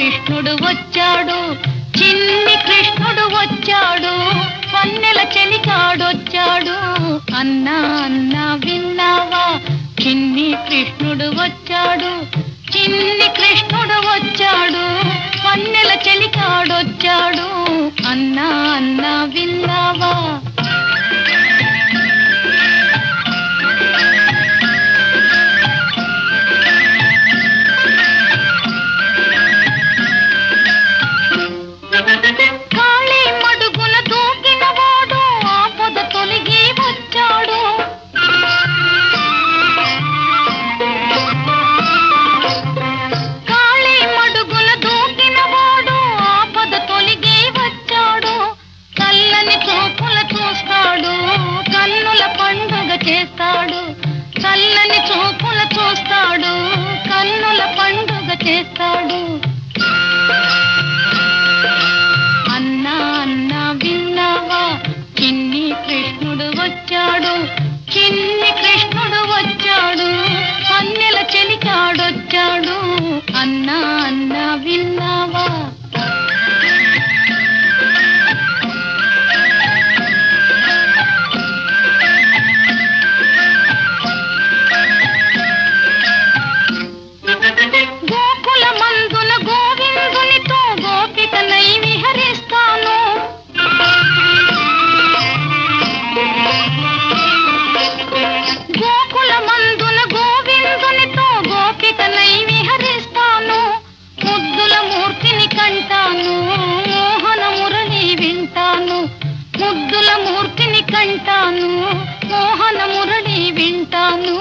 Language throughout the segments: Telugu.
కృష్ణుడు వచ్చాడు చిన్ని కృష్ణుడు వచ్చాడు వన్నెల చెలికాడొచ్చాడు అన్నా అన్నా విన్నావా చిన్ని కృష్ణుడు వచ్చాడు చిన్ని కృష్ణుడు వచ్చాడు వన్నెల చెలికాడొచ్చాడు అన్నా అన్నా విన్నావా కాళీ మడుగున దూకిన వాడు ఆపద తొలగి వచ్చాడు కాళీ మడుగున దూకిన వాడు ఆపద తొలగి వచ్చాడు కల్లని చూపుల చూస్తాడు కన్నుల పండుగ చేస్తాడు చల్లని చూపుల చూస్తాడు కన్నుల పండుగ చేస్తాడు అన్నా అన్నా విన్నావా చిన్ని కృష్ణుడు వచ్చాడు చిన్ని కృష్ణుడు వచ్చాడు అన్నెల చెలికాడొచ్చాడు అన్నా అన్నా విన్నావా గోకుల మందున గోవిందునితో గోపికనై విహరిస్తాను గోకుల మందున గోవిందునితో గోపికనై విహరిస్తాను ముద్దుల మూర్తిని కంటాను మోహన మురళి వింటాను ముద్దుల మూర్తిని కంటాను మోహన మురళి వింటాను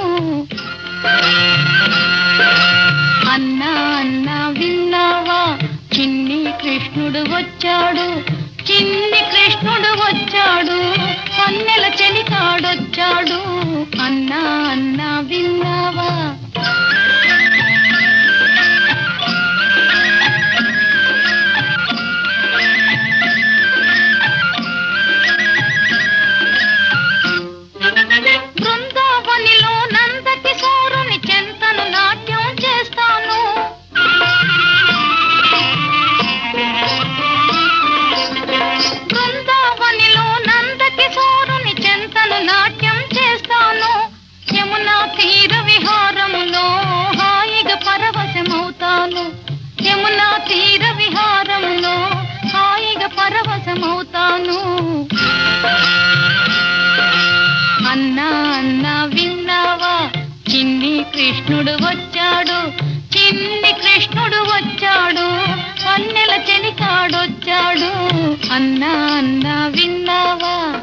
అన్నా అన్నా విన్నావా చిన్ని కృష్ణుడు వచ్చాడు చిన్ని కృష్ణుడు వచ్చాడు పన్నెల చెలికాడొచ్చాడు అన్నా అన్నా విన్నావా బృందావనిలో నందకిశోరుని చెంతను నాట్యం చేస్తాను బృందావనిలో నందకిశోరుని చెంతను నాట్యం చేస్తాను యమునా తీర విహారములో హాయిగా పరవశమవుతాను యమునా తీర విహారములో హాయిగా పరవశమవుతాను అన్నా అన్నా విన్నావా చిన్ని కృష్ణుడు వచ్చాడు చిన్ని కృష్ణుడు వచ్చాడు అన్నెల చెలికాడొచ్చాడు అన్నా అన్నా విన్నావా